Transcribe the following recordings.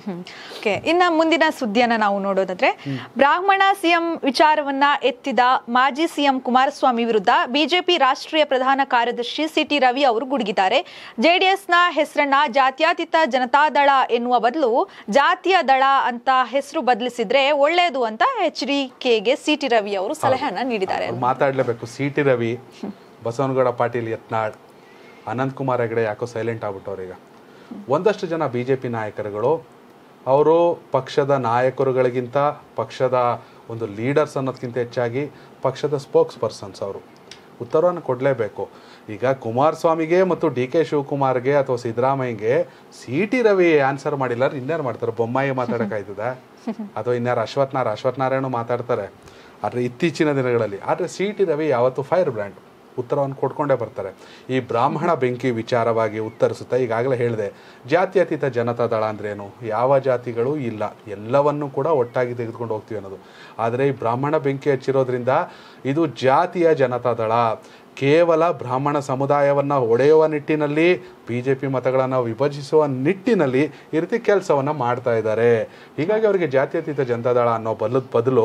Okay ಇನ್ನ ಮುಂದಿನ ಸುದ್ದಿಯನ್ನ ನಾವು ನೋಡೋದಾದ್ರೆ ಬ್ರಾಹ್ಮಣ ಸಿಎಂ ವಿಚಾರವನ್ನ ಎತ್ತಿದ ಮಾಜಿ ಸಿಎಂ ಕುಮಾರಸ್ವಾಮಿ ವಿರುದ್ಧ ಬಿಜೆಪಿ ರಾಷ್ಟ್ರೀಯ ಪ್ರಧಾನ ಕಾರ್ಯದರ್ಶಿ ಸಿಟಿ ರವಿ ಅವರು ಗುಡುಗಿದ್ದಾರೆ ಜೆಡಿಎಸ್ನ ಹೆಸರನ್ನ ಜಾತ್ಯತೀತ ಜನತಾದಳ ಎನ್ನುವ ಬದಲು ಜಾತಿಯ ದಳ ಅಂತ ಹೆಸರು ಬದಲಿಸಿದ್ರೆ ಒಳ್ಳೆಯದು ಅಂತ ಎಚ್ ಡಿ ಕೆಗೆ ಸಿಟಿ ರವಿ ಅವರು ಸಲಹೆಯನ್ನ ನೀಡಿದ್ದಾರೆ ಅವ್ರು ಮಾತಾಡ್ಲೇಬೇಕು ಸಿ ಟಿ ರವಿ ಬಸವನಗೌಡ ಪಾಟೀಲ್ ಯತ್ನಾಳ್ ಅನಂತ್ ಕುಮಾರ್ ಹೆಗಡೆ ಯಾಕೋ ಸೈಲೆಂಟ್ ಆಗ್ಬಿಟ್ಟವ್ರು ಈಗ ಒಂದಷ್ಟು ಜನ ಬಿ ಜೆ ಪಿ ನಾಯಕರುಗಳು ಅವರು ಪಕ್ಷದ ನಾಯಕರುಗಳಿಗಿಂತ ಪಕ್ಷದ ಒಂದು ಲೀಡರ್ಸ್ ಅನ್ನೋದಕ್ಕಿಂತ ಹೆಚ್ಚಾಗಿ ಪಕ್ಷದ ಸ್ಪೋಕ್ಸ್ ಪರ್ಸನ್ಸ್ ಅವರು ಉತ್ತರವನ್ನು ಕೊಡಲೇಬೇಕು ಈಗ ಕುಮಾರಸ್ವಾಮಿಗೆ ಮತ್ತು ಡಿ ಕೆ ಶಿವಕುಮಾರ್ಗೆ ಅಥವಾ ಸಿದ್ದರಾಮಯ್ಯಗೆ ಸಿ ಟಿ ರವಿ ಆನ್ಸರ್ ಮಾಡಿಲ್ಲ ಇನ್ಯಾರು ಮಾಡ್ತಾರೆ ಬೊಮ್ಮಾಯಿ ಮಾತಾಡೋಕ್ಕಾಯ್ತದ ಅಥವಾ ಇನ್ಯಾರು ಅಶ್ವಥ್ ನಾರಾಯಣ ಅಶ್ವಥ್ ನಾರಾಯಣ ಮಾತಾಡ್ತಾರೆ ಆದರೆ ಇತ್ತೀಚಿನ ದಿನಗಳಲ್ಲಿ ಆದರೆ ಸಿ ಟಿ ರವಿ ಯಾವತ್ತು ಫೈರ್ ಬ್ರ್ಯಾಂಡ್ ಉತ್ತರವನ್ನು ಕೊಡ್ಕೊಂಡೇ ಬರ್ತಾರೆ ಈ ಬ್ರಾಹ್ಮಣ ಬೆಂಕಿ ವಿಚಾರವಾಗಿ ಉತ್ತರಿಸುತ್ತಾ ಈಗಾಗಲೇ ಹೇಳಿದೆ ಜಾತ್ಯತೀತ ಜನತಾ ದಳ ಅಂದ್ರೇನು ಯಾವ ಜಾತಿಗಳು ಇಲ್ಲ ಎಲ್ಲವನ್ನೂ ಕೂಡ ಒಟ್ಟಾಗಿ ತೆಗೆದುಕೊಂಡು ಹೋಗ್ತೀವಿ ಅನ್ನೋದು ಆದರೆ ಈ ಬ್ರಾಹ್ಮಣ ಬೆಂಕಿ ಹಚ್ಚಿರೋದ್ರಿಂದ ಇದು ಜಾತಿಯ ಜನತಾ ದಳ ಕೇವಲ ಬ್ರಾಹ್ಮಣ ಸಮುದಾಯವನ್ನು ಒಡೆಯುವ ನಿಟ್ಟಿನಲ್ಲಿ ಬಿ ಜೆ ಪಿ ಮತಗಳನ್ನು ವಿಭಜಿಸುವ ನಿಟ್ಟಿನಲ್ಲಿ ಈ ರೀತಿ ಕೆಲಸವನ್ನು ಮಾಡ್ತಾ ಇದ್ದಾರೆ ಹೀಗಾಗಿ ಅವರಿಗೆ ಜಾತ್ಯತೀತ ಜನತಾದಳ ಅನ್ನೋ ಬದಲು ಬದಲು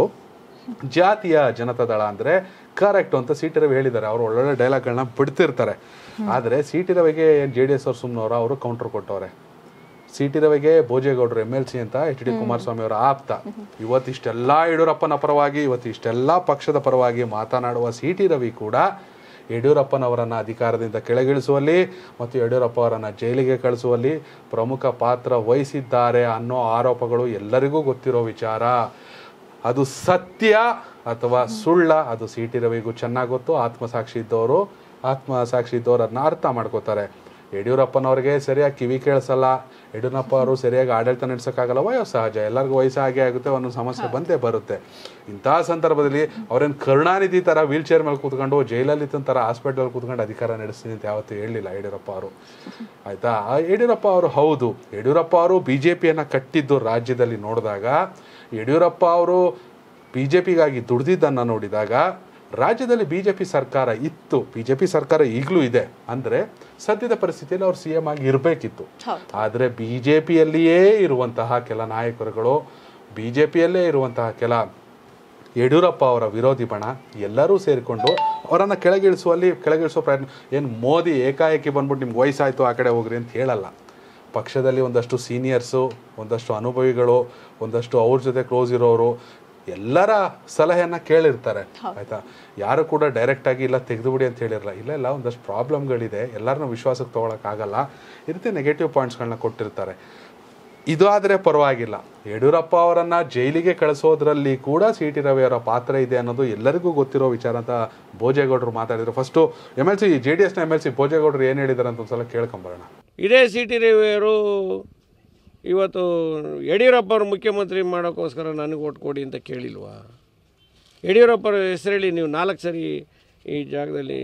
ಜಾತಿಯ ಜನತಾದಳ ಅಂದರೆ ಕರೆಕ್ಟ್ ಅಂತ ಸಿ ಟಿ ರವಿ ಹೇಳಿದ್ದಾರೆ ಅವರು ಒಳ್ಳೊಳ್ಳೆ ಡೈಲಾಗ್ಗಳನ್ನ ಬಿಡ್ತಿರ್ತಾರೆ ಆದರೆ ಸಿ ಟಿ ರವಿಗೆ ಜೆ ಡಿ ಎಸ್ ಅವ್ರು ಸುಮ್ಮನವ್ರು ಅವರು ಕೌಂಟರ್ ಕೊಟ್ಟವ್ರೆ ಸಿ ಟಿ ರವಿಗೆ ಭೋಜೇಗೌಡರು ಎಮ್ ಎಲ್ ಸಿ ಅಂತ ಎಚ್ ಡಿ ಕುಮಾರಸ್ವಾಮಿ ಅವರ ಆಪ್ತ ಇವತ್ತಿಷ್ಟೆಲ್ಲ ಯಡಿಯೂರಪ್ಪನ ಪರವಾಗಿ ಇವತ್ತು ಇಷ್ಟೆಲ್ಲ ಪಕ್ಷದ ಪರವಾಗಿ ಮಾತನಾಡುವ ಸಿ ಟಿ ರವಿ ಕೂಡ ಯಡಿಯೂರಪ್ಪನವರನ್ನು ಅಧಿಕಾರದಿಂದ ಕೆಳಗಿಳಿಸುವಲ್ಲಿ ಮತ್ತು ಯಡಿಯೂರಪ್ಪ ಅವರನ್ನು ಜೈಲಿಗೆ ಕಳಿಸುವಲ್ಲಿ ಪ್ರಮುಖ ಪಾತ್ರ ವಹಿಸಿದ್ದಾರೆ ಅನ್ನೋ ಆರೋಪಗಳು ಎಲ್ಲರಿಗೂ ಗೊತ್ತಿರೋ ವಿಚಾರ ಅದು ಸತ್ಯ ಅಥವಾ ಸುಳ್ಳ ಅದು ಸಿ ಟಿ ರವಿಗೂ ಚೆನ್ನಾಗಿ ಗೊತ್ತು ಆತ್ಮಸಾಕ್ಷಿ ಇದ್ದವರು ಆತ್ಮಸಾಕ್ಷಿ ಇದ್ದವರು ಅದನ್ನ ಅರ್ಥ ಮಾಡ್ಕೋತಾರೆ ಯಡಿಯೂರಪ್ಪನವ್ರಿಗೆ ಸರಿಯಾಗಿ ಕಿವಿ ಕೇಳಿಸಲ್ಲ ಯಡಿಯೂರಪ್ಪ ಅವರು ಸರಿಯಾಗಿ ಆಡಳಿತ ನಡೆಸೋಕ್ಕಾಗಲ್ಲ ವಯಸ್ಸು ಸಹಜ ಎಲ್ಲರಿಗೂ ವಯಸ್ಸು ಹಾಗೆ ಆಗುತ್ತೆ ಒಂದೊಂದು ಸಮಸ್ಯೆ ಬಂದೇ ಬರುತ್ತೆ ಇಂತಹ ಸಂದರ್ಭದಲ್ಲಿ ಅವ್ರೇನು ಕರುಣಾನಿಧಿ ಥರ ವೀಲ್ ಚೇರ್ ಮೇಲೆ ಕೂತ್ಕೊಂಡು ಜೈಲಲ್ಲಿ ಥರ ಹಾಸ್ಪಿಟಲ್ ಕೂತ್ಕೊಂಡು ಅಧಿಕಾರ ನಡೆಸ್ತೀನಿ ಅಂತ ಯಾವತ್ತೂ ಹೇಳಲಿಲ್ಲ ಯಡಿಯೂರಪ್ಪ ಅವರು ಆಯ್ತಾ ಆ ಯಡಿಯೂರಪ್ಪ ಅವರು ಹೌದು ಯಡಿಯೂರಪ್ಪ ಅವರು ಬಿ ಜೆ ಪಿಯನ್ನು ಕಟ್ಟಿದ್ದು ರಾಜ್ಯದಲ್ಲಿ ನೋಡಿದಾಗ ಯಡಿಯೂರಪ್ಪ ಅವರು ಬಿ ಜೆ ಪಿಗಾಗಿ ದುಡ್ದಿದ್ದನ್ನು ನೋಡಿದಾಗ ರಾಜ್ಯದಲ್ಲಿ ಬಿ ಜೆ ಪಿ ಸರ್ಕಾರ ಇತ್ತು ಬಿ ಜೆ ಪಿ ಸರ್ಕಾರ ಈಗಲೂ ಇದೆ ಅಂದರೆ ಸದ್ಯದ ಪರಿಸ್ಥಿತಿಯಲ್ಲಿ ಅವ್ರು ಸಿ ಎಂ ಆಗಿ ಇರಬೇಕಿತ್ತು ಹೌದು. ಆದರೆ ಬಿ ಜೆ ಪಿಯಲ್ಲಿಯೇ ಇರುವಂತಹ ಕೆಲ ನಾಯಕರುಗಳು ಬಿ ಜೆ ಪಿಯಲ್ಲೇ ಇರುವಂತಹ ಕೆಲ ಯಡಿಯೂರಪ್ಪ ಅವರ ವಿರೋಧಿ ಬಣ ಎಲ್ಲರೂ ಸೇರಿಕೊಂಡು ಅವರನ್ನು ಕೆಳಗಿಳಿಸುವಲ್ಲಿ ಕೆಳಗಿಳಿಸುವ ಪ್ರಯತ್ನ ಏನು ಮೋದಿ ಏಕಾಏಕಿ ಬಂದ್ಬಿಟ್ಟು ನಿಮ್ಗೆ ವಯಸ್ಸಾಯಿತು ಆ ಕಡೆ ಹೋಗ್ರಿ ಅಂತ ಹೇಳಲ್ಲ ಪಕ್ಷದಲ್ಲಿ ಒಂದಷ್ಟು ಸೀನಿಯರ್ಸು ಒಂದಷ್ಟು ಅನುಭವಿಗಳು ಒಂದಷ್ಟು ಅವ್ರ ಜೊತೆ ಕ್ಲೋಸ್ ಇರೋರು ಎಲ್ಲರ ಸಲಹೆಯನ್ನು ಕೇಳಿರ್ತಾರೆ ಆಯ್ತಾ ಯಾರು ಕೂಡ ಡೈರೆಕ್ಟಾಗಿ ಇಲ್ಲ ತೆಗೆದುಬಿಡಿ ಅಂತ ಹೇಳಿರಲ್ಲ ಇಲ್ಲ ಇಲ್ಲ ಒಂದಷ್ಟು ಪ್ರಾಬ್ಲಮ್ಗಳಿದೆ ಎಲ್ಲರನ್ನೂ ವಿಶ್ವಾಸಕ್ಕೆ ತೊಗೊಳಕ್ಕಾಗಲ್ಲ ಈ ರೀತಿ ನೆಗೆಟಿವ್ ಪಾಯಿಂಟ್ಸ್ಗಳನ್ನ ಕೊಟ್ಟಿರ್ತಾರೆ ಇದು ಆದರೆ ಪರವಾಗಿಲ್ಲ ಯಡಿಯೂರಪ್ಪ ಅವರನ್ನ ಜೈಲಿಗೆ ಕಳಿಸೋದ್ರಲ್ಲಿ ಕೂಡ ಸಿ ಟಿ ರವಿ ಅವರ ಪಾತ್ರ ಇದೆ ಅನ್ನೋದು ಎಲ್ಲರಿಗೂ ಗೊತ್ತಿರೋ ವಿಚಾರ ಅಂತ ಭೋಜೇಗೌಡರು ಮಾತಾಡಿದ್ರು first M L C J D ಎಸ್ನ ಎಮ್ ಎಲ್ ಸಿ ಭೋಜೇಗೌಡರು ಏನು ಹೇಳಿದಾರೆ ಅಂತ ಒಂದ್ಸಲ ಕೇಳ್ಕೊಂಬರೋಣ ಇದೇ ಸಿ ಟಿ ರವಿಯವರು ಇವತ್ತು ಯಡಿಯೂರಪ್ಪವ್ರು ಮುಖ್ಯಮಂತ್ರಿ ಮಾಡೋಕ್ಕೋಸ್ಕರ ನನಗೆ ಓಟ್ ಕೊಡಿ ಅಂತ ಕೇಳಿಲ್ವಾ ಯಡಿಯೂರಪ್ಪರ ಹೆಸರೇಳಿ ನೀವು ನಾಲ್ಕು ಸರಿ ಈ ಜಾಗದಲ್ಲಿ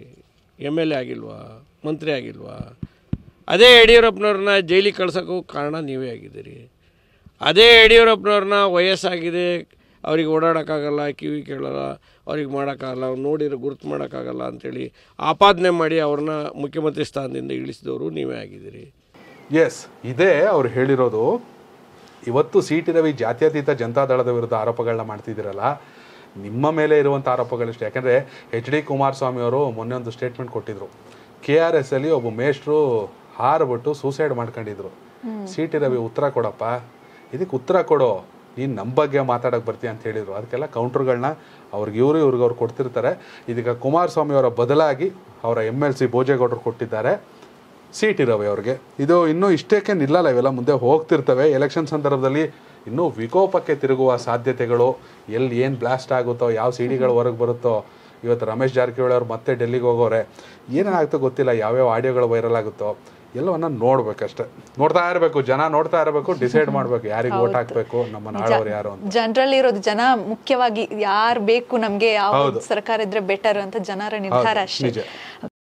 ಎಮ್ ಎಲ್ ಎ ಆಗಿಲ್ವಾ ಮಂತ್ರಿ ಆಗಿಲ್ವಾ ಅದೇ ಯಡಿಯೂರಪ್ಪನವ್ರನ್ನ ಜೈಲಿಗೆ ಕಳ್ಸೋಕ್ಕೂ ಕಾರಣ ನೀವೇ ಆಗಿದ್ದೀರಿ ಅದೇ ಯಡಿಯೂರಪ್ಪನವ್ರನ್ನ ವಯಸ್ಸಾಗಿದೆ ಅವ್ರಿಗೆ ಓಡಾಡೋಕ್ಕಾಗಲ್ಲ ಕಿವಿ ಕೇಳಲ್ಲ ಅವ್ರಿಗೆ ಮಾಡೋಕ್ಕಾಗಲ್ಲ ಅವ್ರು ನೋಡಿರೋ ಗುರುತು ಮಾಡೋಕ್ಕಾಗಲ್ಲ ಅಂಥೇಳಿ ಆಪಾದನೆ ಮಾಡಿ ಅವ್ರನ್ನ ಮುಖ್ಯಮಂತ್ರಿ ಸ್ಥಾನದಿಂದ ಇಳಿಸಿದವರು ನೀವೇ ಆಗಿದ್ದೀರಿ ಎಸ್ ಇದೇ ಅವ್ರು ಹೇಳಿರೋದು ಇವತ್ತು ಸಿ ಟಿ ರವಿ ಜಾತ್ಯತೀತ ಜನತಾದಳದ ವಿರುದ್ಧ ಆರೋಪಗಳನ್ನ ಮಾಡ್ತಿದ್ದೀರಲ್ಲ ನಿಮ್ಮ ಮೇಲೆ ಇರುವಂಥ ಆರೋಪಗಳಿಷ್ಟು ಯಾಕಂದರೆ ಎಚ್ ಡಿ ಕುಮಾರಸ್ವಾಮಿ ಅವರು ಮೊನ್ನೆ ಒಂದು ಸ್ಟೇಟ್ಮೆಂಟ್ ಕೊಟ್ಟಿದ್ರು ಕೆ ಆರ್ ಎಸ್ ಅಲ್ಲಿ ಒಬ್ಬ ಮೇಷ್ಟ್ರು ಹಾರ್ಬಿಟ್ಟು ಸೂಸೈಡ್ ಮಾಡ್ಕೊಂಡಿದ್ರು ಸಿ ಟಿ ರವಿ ಉತ್ತರ ಕೊಡಪ್ಪ ಇದಕ್ಕೆ ಉತ್ತರ ಕೊಡು ನೀನು ನಮ್ಮ ಬಗ್ಗೆ ಮಾತಾಡೋಕೆ ಬರ್ತೀಯ ಅಂತ ಹೇಳಿದರು ಅದಕ್ಕೆಲ್ಲ ಕೌಂಟ್ರ್ಗಳನ್ನ ಅವ್ರಿಗೆ ಇವರು ಇವ್ರಿಗೆ ಅವ್ರು ಕೊಡ್ತಿರ್ತಾರೆ ಇದೀಗ ಕುಮಾರಸ್ವಾಮಿ ಅವರ ಬದಲಾಗಿ ಅವರ ಎಮ್ ಎಲ್ ಸಿ ಭೋಜೇಗೌಡರು ಕೊಟ್ಟಿದ್ದಾರೆ ಸಿ ಟಿ ರವಿ ಅವ್ರಿಗೆ ಇದು ಇನ್ನೂ ಇಷ್ಟಕ್ಕೆ ನಿಲ್ಲಲ್ಲ ಇವೆಲ್ಲ ಮುಂದೆ ಹೋಗ್ತಿರ್ತವೆ ಎಲೆಕ್ಷನ್ ಸಂದರ್ಭದಲ್ಲಿ ಇನ್ನೂ ವಿಕೋಪಕ್ಕೆ ತಿರುಗುವ ಸಾಧ್ಯತೆಗಳು ಎಲ್ಲಿ ಏನು ಬ್ಲಾಸ್ಟ್ ಆಗುತ್ತೋ ಯಾವ ಸಿ ಡಿಗಳು ಹೊರಗೆ ಬರುತ್ತೋ ಇವತ್ತು ರಮೇಶ್ ಜಾರಕಿಹೊಳಿ ಅವ್ರು ಮತ್ತೆ ಡೆಲ್ಲಿಗೆ ಹೋಗೋರೆ ಏನೇನಾಗುತ್ತೋ ಗೊತ್ತಿಲ್ಲ ಯಾವ್ಯಾವ ಆಡಿಯೋಗಳು ವೈರಲ್ ಆಗುತ್ತೋ ಎಲ್ಲವನ್ನ ನೋಡ್ಬೇಕಷ್ಟೆ ನೋಡ್ತಾ ಇರಬೇಕು ಜನ ನೋಡ್ತಾ ಇರಬೇಕು ಡಿಸೈಡ್ ಮಾಡಬೇಕು ಯಾರಿಗೆ ಓಟ್ ಹಾಕಬೇಕು ನಮ್ಮ ನಾಳವ್ರು ಯಾರು ಅಂತ ಜನರಲ್ಲಿ ಇರೋದು ಜನ ಮುಖ್ಯವಾಗಿ ಯಾರು ಬೇಕು ನಮ್ಗೆ ಯಾವ ಸರ್ಕಾರ ಇದ್ರೆ ಬೆಟರ್ ಅಂತ ಜನರ ನಿರ್ಧಾರ ಅಷ್ಟೇ ನಿಜ